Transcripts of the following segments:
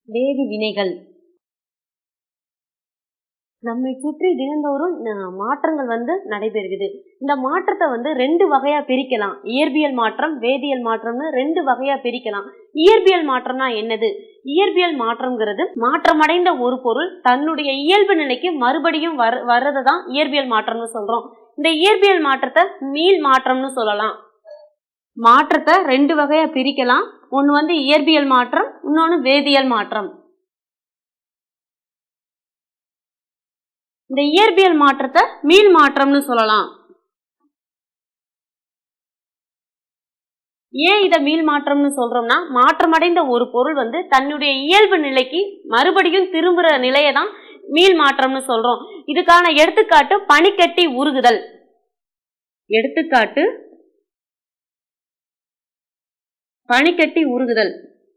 வேதி வினைகள் நம்மை சுற்றி தினந்தோறும் அஹ், மாற்றங்கள் வந்து நடைபெறுகிறது இந்த மாற்றத்தை வந்து ரெண்டு வகையா பிரிக்கலாம் இயற்பியல் மாற்றம் வேதியியல் மாற்றம்னு ரெண்டு வகையா பிரிக்கலாம் இயற்பியல் மாற்றம்னா என்னது இயற்பியல் மாற்றம்ங்கிறது மாற்றமடைந்த ஒரு பொருள் தன்னுடைய இயல்பு நிலைக்கு மறுபடியும் வர வர்றதை தான் இயற்பியல் மாற்றம்னு சொல்றோம் இந்த இயற்பியல் மாற்றத்தை மீள் மாற்றம்னு சொல்லலாம் மாற்றத்தை ரெண்டு வகையா பிரிக்கலாம் ஒன்று வந்து இயற்பியல் மாற்றம் இன்னொன்று வேதியியல் மாற்றம் இந்த இயற்பியல் மாற்றத்தை மீள் மாற்றம்னு சொல்லலாம் ஏன் இதை மீள் மாற்றம்னு சொல்றோம்னா மாற்றமடைந்த ஒரு பொருள் வந்து தன்னுடைய இயல்பு நிலைக்கு மறுபடியும் திரும்புற நிலையை தான் மீள் மாற்றம்னு சொல்றோம் இதுக்கான எடுத்துக்காட்டு பனிக்கட்டி உருகுதல் எடுத்துக்காட்டு பனிக்கட்டி உருகுதல்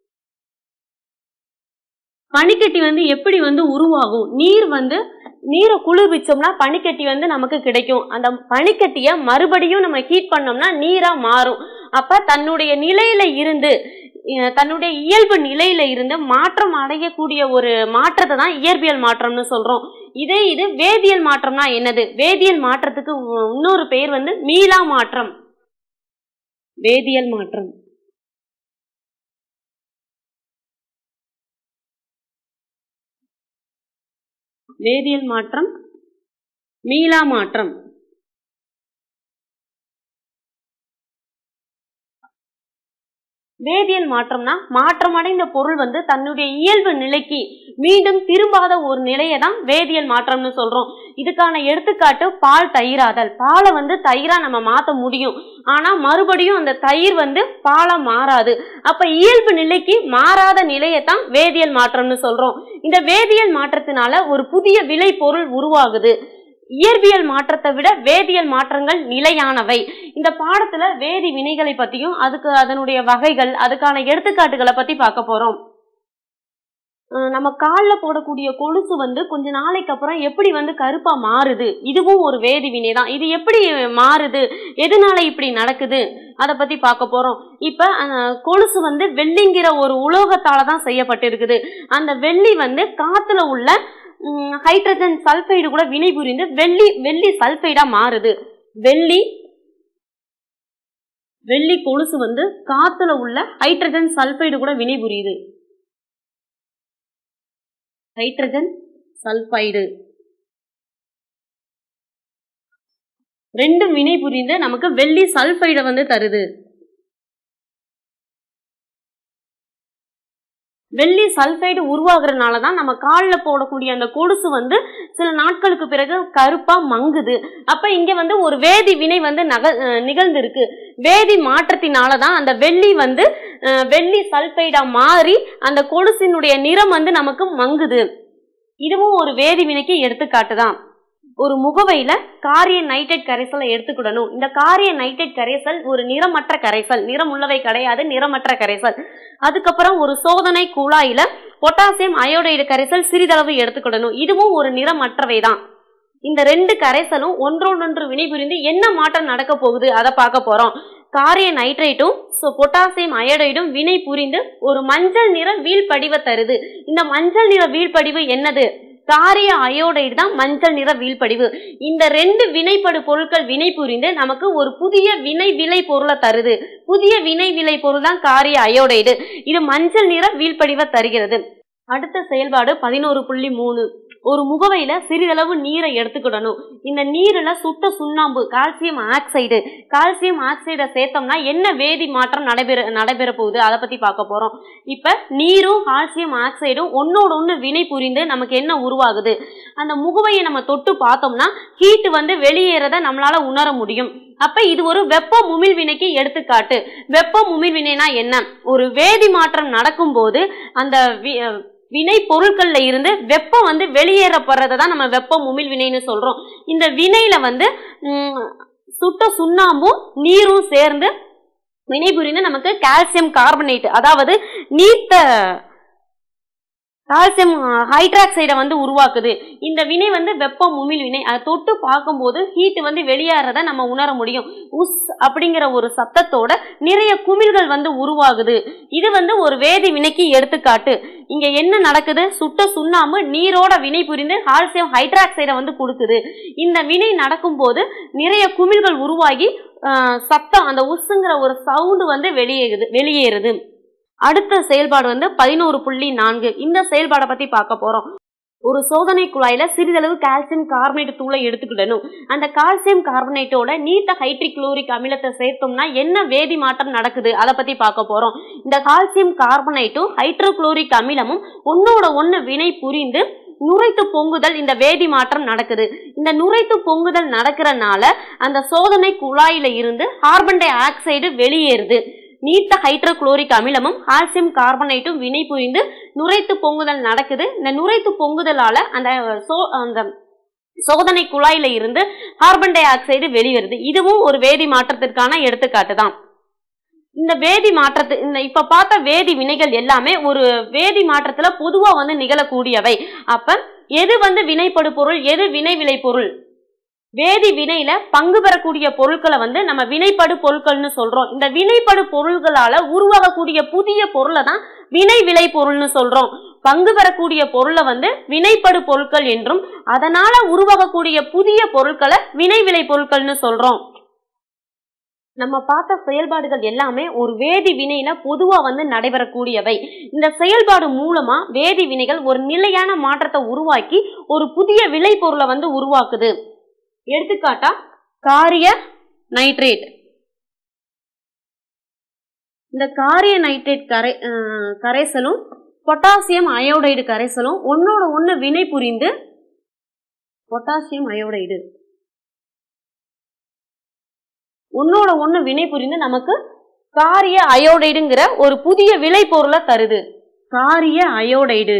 பனிக்கட்டி வந்து எப்படி வந்து உருவாகும் நீர் வந்து நீரை குளிர்விச்சோம்னா பனிக்கட்டி வந்து நமக்கு கிடைக்கும் அந்த பனிக்கட்டியை மறுபடியும் நம்ம ஹீட் பண்ணோம்னா நீரா மாறும் அப்ப தன்னுடைய நிலையில இருந்து அஹ், தன்னுடைய இயல்பு நிலையில இருந்து மாற்றம் அடையக்கூடிய ஒரு மாற்றத்தை தான் இயற்பியல் மாற்றம்னு சொல்றோம் இதே இது வேதியியல் மாற்றம்னா என்னது வேதியியல் மாற்றத்துக்கு உ- இன்னொரு பெயர் வந்து மீளா மாற்றம் வேதியியல் மாற்றம் வேதியியல் மாற்றம் மீளா மாற்றம் வேதியியல் மாற்றம்னா மாற்றமடைந்த பொருள் வந்து தன்னுடைய இயல்பு நிலைக்கு மீண்டும் திரும்பாத ஒரு நிலையை தான் வேதியியல் மாற்றம்னு சொல்றோம் இதுக்கான எடுத்துக்காட்டு பால் தயிராதல் பாலை வந்து தயிரா நம்ம மாத்த முடியும் ஆனா மறுபடியும் அந்த தயிர் வந்து பாலா மாறாது அப்ப இயல்பு நிலைக்கு மாறாத நிலையை தான் வேதியியல் மாற்றம்னு சொல்றோம் இந்த வேதியியல் மாற்றத்தினால ஒரு புதிய விளை பொருள் உருவாகுது இயற்பியல் மாற்றத்தை விட வேதியியல் மாற்றங்கள் நிலையானவை இந்த பாடத்துல வேதி வினைகளை பத்தியும் அதுக்கு அதனுடைய வகைகள் அதுக்கான எடுத்துக்காட்டுகளை பத்தி பார்க்க போறோம் அஹ் நம்ம கால்ல போடக்கூடிய கொலுசு வந்து கொஞ்ச நாளைக்கு அப்புறம் எப்படி வந்து கருப்பா மாறுது இதுவும் ஒரு வேதி வினை தான் இது எப்படி மாறுது எதனால இப்படி நடக்குது அதை பத்தி பார்க்க போறோம் இப்ப அஹ், கொலுசு வந்து வெள்ளிங்கிற ஒரு உலோகத்தால தான் செய்யப்பட்டிருக்குது அந்த வெள்ளி வந்து காத்துல உள்ள ம், ஹைட்ரஜன் சல்பைடு கூட வினைபுரிந்து வெள்ளி வெள்ளி சல்பைடா மாறுது வெள்ளி வெள்ளி கொலுசு வந்து காத்துல உள்ள ஹைட்ரஜன் சல்பைடு கூட வினைபுரியுது ஹைட்ரஜன் சல்பைடு ரெண்டும் வினை புரிந்து நமக்கு வெள்ளி சல்பைடை வந்து தருது வெள்ளி சல்பைடு உருவாகுறதுனால தான் நம்ம காலில் போடக்கூடிய அந்த கொலுசு வந்து சில நாட்களுக்கு பிறகு கருப்பா மங்குது அப்ப இங்க வந்து ஒரு வேதி வினை வந்து நக அஹ் நிகழ்ந்திருக்கு வேதி மாற்றத்தினால தான் அந்த வெள்ளி வந்து அஹ், வெள்ளி சல்பைடா மாறி அந்த கொலுசினுடைய நிறம் வந்து நமக்கு மங்குது இதுவும் ஒரு வேதி வினைக்கு எடுத்துக்காட்டு தான் ஒரு முகவையில காரிய நைட்ரேட் கரைசலை எடுத்துக்கிடணும் இந்த காரிய நைட்ரேட் கரைசல் ஒரு நிறமற்ற கரைசல் நிறம் உள்ளவை கிடையாது நிறமற்ற கரைசல் அதுக்கப்புறம் ஒரு சோதனை குழாயில பொட்டாசியம் அயோடைடு கரைசல் சிறிதளவு எடுத்துக்கிடணும் இதுவும் ஒரு நிறமற்றவை தான் இந்த ரெண்டு கரைசலும் ஒன்றோடொன்று வினைபுரிந்து என்ன மாற்றம் நடக்க போகுது அதை பார்க்க போறோம் காரிய நைட்ரேட்டும் பொட்டாசியம் அயோடைடும் வினை புரிந்து ஒரு மஞ்சள் நிற வீழ்படிவை தருது இந்த மஞ்சள் நிற வீழ்படிவு என்னது காரிய அயோடைடு தான் மஞ்சள் நிற வீழ்படிவு இந்த ரெண்டு வினைப்படு பொருட்கள் வினை புரிந்து நமக்கு ஒரு புதிய வினை விலை பொருளை தருது புதிய வினை விலை பொருள் தான் காரிய அயோடைடு இது மஞ்சள் நிற வீழ்படிவை தருகிறது அடுத்த செயல்பாடு பதினோரு புள்ளி மூணு ஒரு முகவையில சிறிதளவு நீரை எடுத்துக்கிடணும் இந்த நீரில் சுட்ட சுண்ணாம்பு கால்சியம் ஆக்சைடு கால்சியம் ஆக்சைடை சேர்த்தோம்னா என்ன வேதி மாற்றம் நடைபெற நடைபெற போகுது அதை பத்தி பார்க்க போறோம் இப்ப நீரும் கால்சியம் ஆக்சைடும் ஒன்னோட ஒன்று வினை புரிந்து நமக்கு என்ன உருவாகுது அந்த முகவையை நம்ம தொட்டு பார்த்தோம்னா ஹீட் வந்து வெளியேறத நம்மளால உணர முடியும் அப்ப இது ஒரு வெப்ப முமிழ் வினைக்கு எடுத்துக்காட்டு வெப்ப முமிழ் வினைனா என்ன ஒரு வேதி மாற்றம் நடக்கும்போது அந்த வி- அஹ் வினை பொருட்கள்ல இருந்து வெப்பம் வந்து வெளியேறப்படுறதை தான் நம்ம வெப்ப முமிழ் வினைன்னு சொல்றோம் இந்த வினையில வந்து ம், சுட்ட சுண்ணாம்பும் நீரும் சேர்ந்து வினைபுரிந்து நமக்கு கால்சியம் கார்பனேட் அதாவது நீர்த்த கால்சியம் ஹைட்ராக்சைடை வந்து உருவாக்குது இந்த வினை வந்து வெப்ப உமிழ் வினை அதை தொட்டு பார்க்கும்போது ஹீட் வந்து வெளியேறத நம்ம உணர முடியும் உஸ் அப்படிங்கிற ஒரு சத்தத்தோட நிறைய குமிழ்கள் வந்து உருவாகுது இது வந்து ஒரு வேதி வினைக்கு எடுத்துக்காட்டு இங்க என்ன நடக்குது சுட்ட சுண்ணாம்பு நீரோட வினை புரிந்து கால்சியம் ஹைட்ராக்சைடை வந்து கொடுக்குது இந்த வினை நடக்கும்போது நிறைய குமிழ்கள் உருவாகி ஆஹ், சத்தம் அந்த உஸ்ஸுங்கிற ஒரு சவுண்டு வந்து வெளியேறுது வெளியேறுது அடுத்த செயல்பாடு வந்து பதினோரு புள்ளி நான்கு இந்த செயல்பாடை பத்தி பார்க்க போறோம் ஒரு சோதனை குழாயில சிறிதளவு கால்சியம் கார்பனேட் தூளை எடுத்துக்கிடணும் அந்த கால்சியம் கார்பனேட்டோட நீட்ட ஹைட்ரிக் குளோரிக் அமிலத்தை சேர்த்தோம்னா என்ன வேதி மாற்றம் நடக்குது அதை பத்தி பார்க்க போறோம் இந்த கால்சியம் கார்பனேட்டும் ஹைட்ரோகுளோரிக் அமிலமும் ஒன்னோட ஒன்னு வினை புரிந்து நுரைத்து பொங்குதல் இந்த வேதி மாற்றம் நடக்குது இந்த நுரைத்து பொங்குதல் நடக்கிறனால அந்த சோதனை குழாயில இருந்து கார்பன் டை ஆக்சைடு வெளியேறுது நீட்ட ஹைட்ரோகுளோரிக் அமிலமும் கால்சியம் கார்பனேட்டும் வினை புரிந்து நுரைத்து பொங்குதல் நடக்குது இந்த நுரைத்து பொங்குதலால அந்த சோ அந்த சோதனை குழாயில இருந்து கார்பன் டை ஆக்சைடு வெளியேறுது இதுவும் ஒரு வேதி மாற்றத்திற்கான எடுத்துக்காட்டு தான் இந்த வேதி மாற்றத்து இந்த இப்ப பார்த்த வேதி வினைகள் எல்லாமே ஒரு வேதி மாற்றத்துல பொதுவா வந்து நிகழக்கூடியவை அப்ப எது வந்து வினைப்படு பொருள் எது வினை விளை பொருள் வேதி வினையில பங்கு பெறக்கூடிய பொருட்களை வந்து நம்ம வினைப்படு பொருட்கள்னு சொல்றோம் இந்த வினைப்படு பொருள்களால உருவாகக்கூடிய புதிய பொருளை தான் வினை விளை பொருள்னு சொல்றோம் பங்கு பெறக்கூடிய பொருளை வந்து வினைப்படு பொருட்கள் என்றும் அதனால உருவாகக்கூடிய புதிய பொருட்களை வினை விளை பொருட்கள்னு சொல்றோம் நம்ம பார்த்த செயல்பாடுகள் எல்லாமே ஒரு வேதி வினையில பொதுவா வந்து நடைபெறக்கூடியவை இந்த செயல்பாடு மூலமா வேதி வினைகள் ஒரு நிலையான மாற்றத்தை உருவாக்கி ஒரு புதிய விளைபொருளை வந்து உருவாக்குது எடுத்துக்காட்டா காரிய நைட்ரேட் இந்த காரிய நைட்ரேட் கரை அஹ், கரைசலும் பொட்டாசியம் அயோடைடு கரைசலும் ஒன்னோட ஒன்று வினை புரிந்து பொட்டாசியம் அயோடைடு ஒன்னோட ஒன்று வினை புரிந்து நமக்கு காரிய அயோடைடுங்கிற ஒரு புதிய விளைபொருளை தருது காரிய அயோடைடு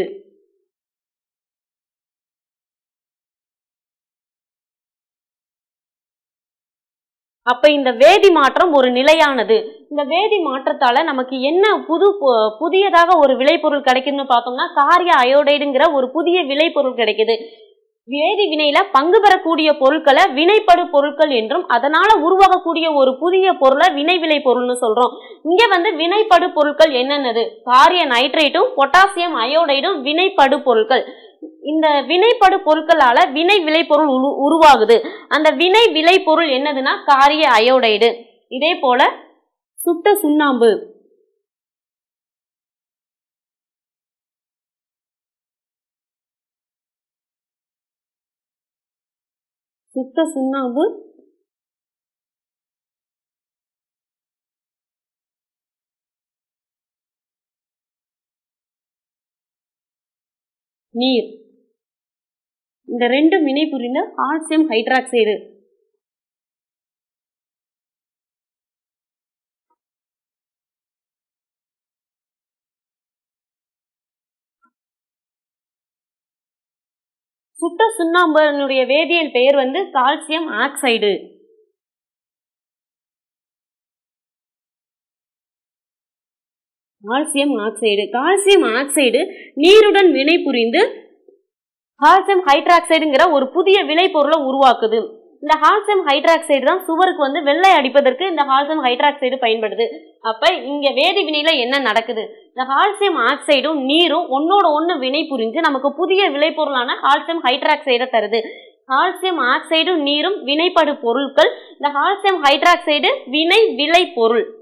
அப்ப இந்த வேதி மாற்றம் ஒரு நிலையானது இந்த வேதி மாற்றத்தால நமக்கு என்ன புது பொ- புதியதாக ஒரு விளைபொருள் கிடைக்குதுன்னு பார்த்தோம்னா காரிய அயோடைடுங்கிற ஒரு புதிய விளைபொருள் கிடைக்குது வேதி வினையில பங்கு பெறக்கூடிய பொருட்களை வினைப்படு பொருட்கள் என்றும் அதனால உருவாகக்கூடிய ஒரு புதிய பொருளை வினை விளை பொருள்னு சொல்றோம் இங்க வந்து வினைப்படு பொருட்கள் என்னென்னது காரிய நைட்ரேட்டும் பொட்டாசியம் அயோடைடும் வினைப்படு பொருட்கள் இந்த வினைப்படு பொருட்களால வினை விளைபொருள் உரு- உருவாகுது அந்த வினை விளைபொருள் என்னதுன்னா காரிய அயோடைடு இதே போல சுட்ட சுண்ணாம்பு சுட்ட சுண்ணாம்பு நீர் இந்த ரெண்டு வினை புரிந்த கால்சியம் ஹைட்ராக்சைடு சுட்ட சுண்ணாம்புனுடைய வேதியியல் பெயர் வந்து calcium oxide calcium oxide calcium oxide நீருடன் வினை புரிந்து கால்சியம் ஹைட்ராக்சைடுங்கிற ஒரு புதிய விளைபொருளை உருவாக்குது இந்த கால்சியம் ஹைட்ராக்சைடு தான் சுவருக்கு வந்து வெள்ளை அடிப்பதற்கு இந்த கால்சியம் ஹைட்ராக்சைடு பயன்படுது அப்ப இங்க வேதி வினையில என்ன நடக்குது இந்த கால்சியம் ஆக்சைடும் நீரும் ஒன்னோட ஒண்ணு வினை புரிஞ்சு நமக்கு புதிய விளைபொருளான கால்சியம் ஹைட்ராக்சைடை தருது கால்சியம் ஆக்சைடும் நீரும் வினைப்படு பொருட்கள் இந்த கால்சியம் ஹைட்ராக்சைடு வினை விளை பொருள்